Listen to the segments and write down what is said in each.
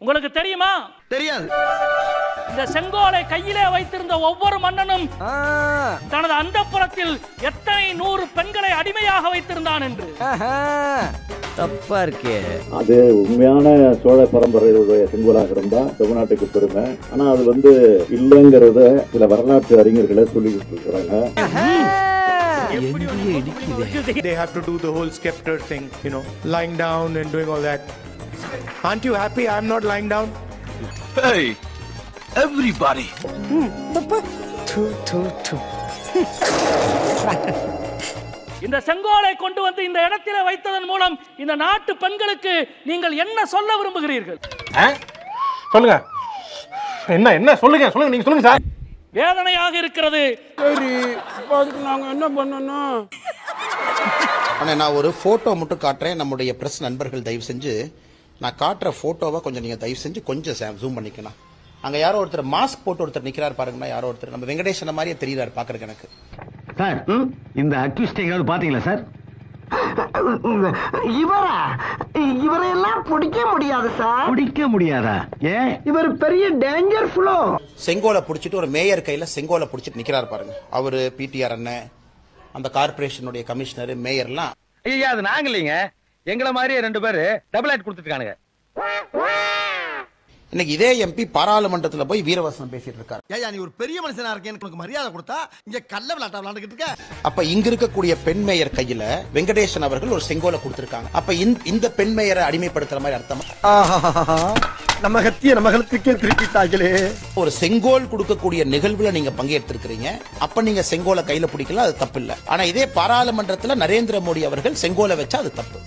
உங்களுக்கு தெரியுமா தெரியாது இந்த செங்கோலை கையிலே வைத்திருந்த ஒவ்வொரு மன்னனும் தனது அந்தப்புறத்தில் எத்தனை நூறு பெண்களை அடிமையாக வைத்திருந்தான் என்று தப்பா இருக்கே அது உண்மையான சோழ பரம்பரையுடைய செங்கோலாக இருந்தா தமிழ்நாட்டுக்கு பெருமை ஆனா அது வந்து இல்லைங்கிறத சில வரலாற்று அறிஞர்களை சொல்லிக்கிட்டு இருக்கிறாங்க எங்கேயே இடிக்குது They have to do the whole scepter thing, you know, lying down and doing all that. Aren't you happy I'm not lying down? Hey, everybody. இந்த செங்கோலை கொண்டு வந்து இந்த இடத்திலே வைத்ததன் மூலம் இந்த நாட்டு பெண்களுக்கு நீங்கள் என்ன சொல்ல விரும்புகிறீர்கள் சொல்லுங்க என்ன என்ன சொல்லுங்க சொல்லுங்க நீங்க சொல்லுங்க சார் வேதனையாக இருக்கிறது ஆனா நான் ஒரு போட்டோ மட்டும் காட்டுறேன் நம்முடைய பிரஸ் நண்பர்கள் தயவு செஞ்சு நான் காட்டுற போட்டோவை கொஞ்சம் நீங்க தயவு செஞ்சு கொஞ்சம் ஜூம் பண்ணிக்கலாம் அங்க யாரோ ஒருத்தர் மாஸ்க் போட்டு ஒருத்தர் நிக்கிறார் பாருங்கன்னா யாரோ ஒருத்தர் நம்ம வெங்கடேசன மாதிரியே தெரியுறாரு பாக்குறதுக்கு எனக்கு சார் இந்த அக்யூஸ்ட் எங்கேயாவது பாத்தீங்களா சார் இவரா இவரை எல்லாம் பிடிக்க முடியாது சார் பிடிக்க முடியாதா ஏன் இவர் பெரிய டேஞ்சர் ஃபுல்லோ செங்கோலை பிடிச்சிட்டு ஒரு மேயர் கையில செங்கோலை பிடிச்சிட்டு நிக்கிறார் பாருங்க அவரு பிடிஆர் அண்ணன் அந்த கார்பரேஷனுடைய கமிஷனர் மேயர்லாம் ஐயா அது நாங்க இல்லைங்க எங்கள மாதிரியே ரெண்டு பேரு டபுள் ஆட் கொடுத்துருக்கானுங்க இன்னைக்கு இதே எம்பி பாராளுமன்றத்துல போய் வீரவசனம் பேசிட்டு இருக்காரு ஏயா நீ ஒரு பெரிய மனுஷனா இருக்கேன் எனக்கு மரியாதை கொடுத்தா இங்க கல்ல விளையாட்ட விளையாண்டுகிட்டு இருக்க அப்ப இங்க இருக்கக்கூடிய பெண் மேயர் கையில வெங்கடேசன் அவர்கள் ஒரு செங்கோலை கொடுத்திருக்காங்க அப்ப இந்த- இந்த பெண் மேயரை அடிமைப்படுத்துற மாதிரி அர்த்தமா நம்ம கத்திய நம்ம கழுத்துக்கே திருப்பிட்டாங்களே ஒரு செங்கோல் கொடுக்கக்கூடிய நிகழ்வுல நீங்க பங்கேற்றிருக்கிறீங்க அப்ப நீங்க செங்கோலை கையில பிடிக்கல அது தப்பு இல்ல ஆனா இதே பாராளுமன்றத்துல நரேந்திர மோடி அவர்கள் செங்கோலை வச்சா அது தப்பு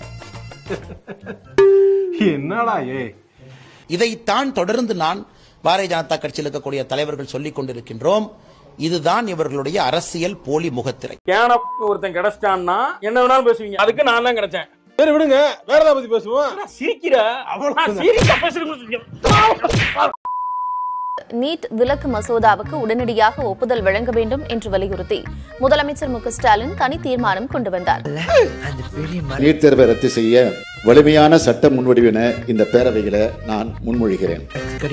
என்னடா ஏ இதைத்தான் தொடர்ந்து நான் பாரதிய ஜனதா கட்சியில் இருக்கக்கூடிய தலைவர்கள் சொல்லிக் கொண்டிருக்கின்றோம் இதுதான் இவர்களுடைய அரசியல் போலி முகத்திரை கேன ஒருத்தன் கிடைச்சிட்டான்னா என்ன வேணாலும் பேசுவீங்க அதுக்கு நான் தான் கிடைச்சேன் சரி விடுங்க வேற ஏதாவது பத்தி பேசுவோம் நான் சிரிக்கிற நான் சிரிக்க பேசுறேன் நீட் விலக்கு மசோதாவுக்கு உடனடியாக ஒப்புதல் வழங்க வேண்டும் என்று வலியுறுத்தி முதலமைச்சர் மு க ஸ்டாலின் தனி தீர்மானம் கொண்டு வந்தார் நீட் தேர்வை ரத்து செய்ய வலிமையான சட்ட முன்வடிவின இந்த பேரவையில நான் முன்மொழிகிறேன்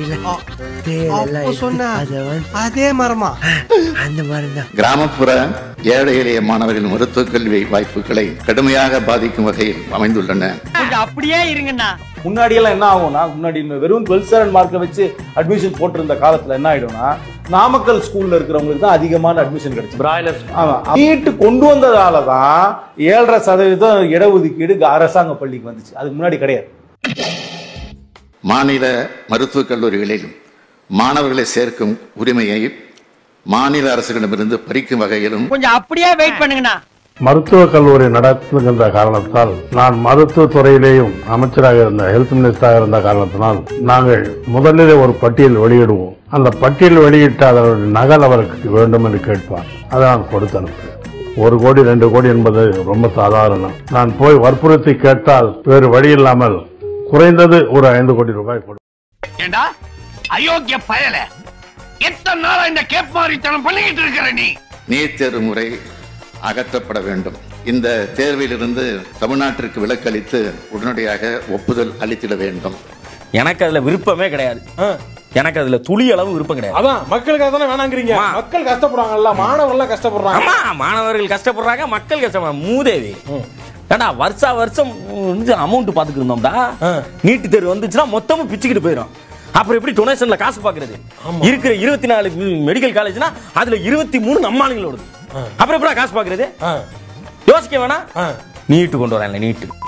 அதே மரமா அந்த மாதிரி தான் கிராமப்புற ஏழை எளிய மாணவர்களின் மருத்துவ கல்வி வாய்ப்புகளை கடுமையாக பாதிக்கும் வகையில் அமைந்துள்ளன கொஞ்சம் அப்படியே இருங்கண்ணா முன்னாடி எல்லாம் என்ன ஆகும்னா முன்னாடி இந்த வெறும் டுவெல்த் ஸ்டாண்டர்ட் மார்க்கை வச்சு அட்மிஷன் போட்டிருந்த காலத்துல என்ன ஆயிடும்னா நாமக்கல் ஸ்கூல்ல இருக்கிறவங்களுக்கு தான் அதிகமான அட்மிஷன் கிடைச்சு பிராய்லர் ஆமா நீட்டு கொண்டு வந்ததால தான் ஏழரை சதவீதம் இடஒதுக்கீடு அரசாங்க பள்ளிக்கு வந்துச்சு அதுக்கு முன்னாடி கிடையாது மாநில மருத்துவக் கல்லூரிகளில் மாணவர்களை சேர்க்கும் உரிமையை மாநில அரசுகளிடமிருந்து பறிக்கும் வகையிலும் கொஞ்சம் அப்படியே வெயிட் பண்ணுங்கண்ணா மருத்துவக் கல்லூரி நடத்துகின்ற காரணத்தால் நான் மருத்துவ துறையிலேயும் அமைச்சராக இருந்த ஹெல்த் மினிஸ்டராக இருந்த காரணத்தினால் நாங்கள் முதலிலே ஒரு பட்டியல் வெளியிடுவோம் அந்த பட்டியல் வெளியிட்ட அதனுடைய நகல் அவருக்கு வேண்டும் என்று கேட்பார் அதை நான் கொடுத்து அனுப்புகிறேன் ஒரு கோடி ரெண்டு கோடி என்பது ரொம்ப சாதாரணம் நான் போய் வற்புறுத்தி கேட்டால் வேறு வழி இல்லாமல் குறைந்தது ஒரு ஐந்து கோடி ரூபாய் கொடு ஏண்டா அயோக்கிய பயல எத்தனை நாளா இந்த கேப் மாதிரித்தனம் பண்ணிக்கிட்டு இருக்கிற நீ நீட் தேர்வு முறை அகற்றப்பட வேண்டும் இந்த தேர்விலிருந்து தமிழ்நாட்டிற்கு விலக்களித்து உடனடியாக ஒப்புதல் அளித்திட வேண்டும் எனக்கு அதுல விருப்பமே கிடையாது எனக்கு அதுல துளி அளவு விருப்பம் கிடையாது அதான் மக்களுக்காக தானே வேணாங்கிறீங்க ஆமா. மக்கள் கஷ்டப்படுறாங்கல்ல மாணவர்கள் கஷ்டப்படுறாங்க ஆமா மாணவர்கள் கஷ்டப்படுறாங்க மக்கள் கஷ்டப்படுறாங்க மூதேவி ஏண்டா வருஷா வருஷம் அமௌண்ட் பாத்துக்கு இருந்தோம்டா நீட்டு தேர்வு வந்துச்சுன்னா மொத்தமும் பிச்சுக்கிட்டு போயிடும் அப்புறம் எப்படி டொனேஷன்ல காசு பாக்குறது இருக்கிற இருபத்தி நாலு மெடிக்கல் காலேஜ்னா அதுல இருபத்தி மூணு நம்மாளுங்களோட அப்புறம் எப்படா காசு பாக்குறது யோசிக்க வேணாம் நீட்டு கொண்டு வரேன் நீட்டு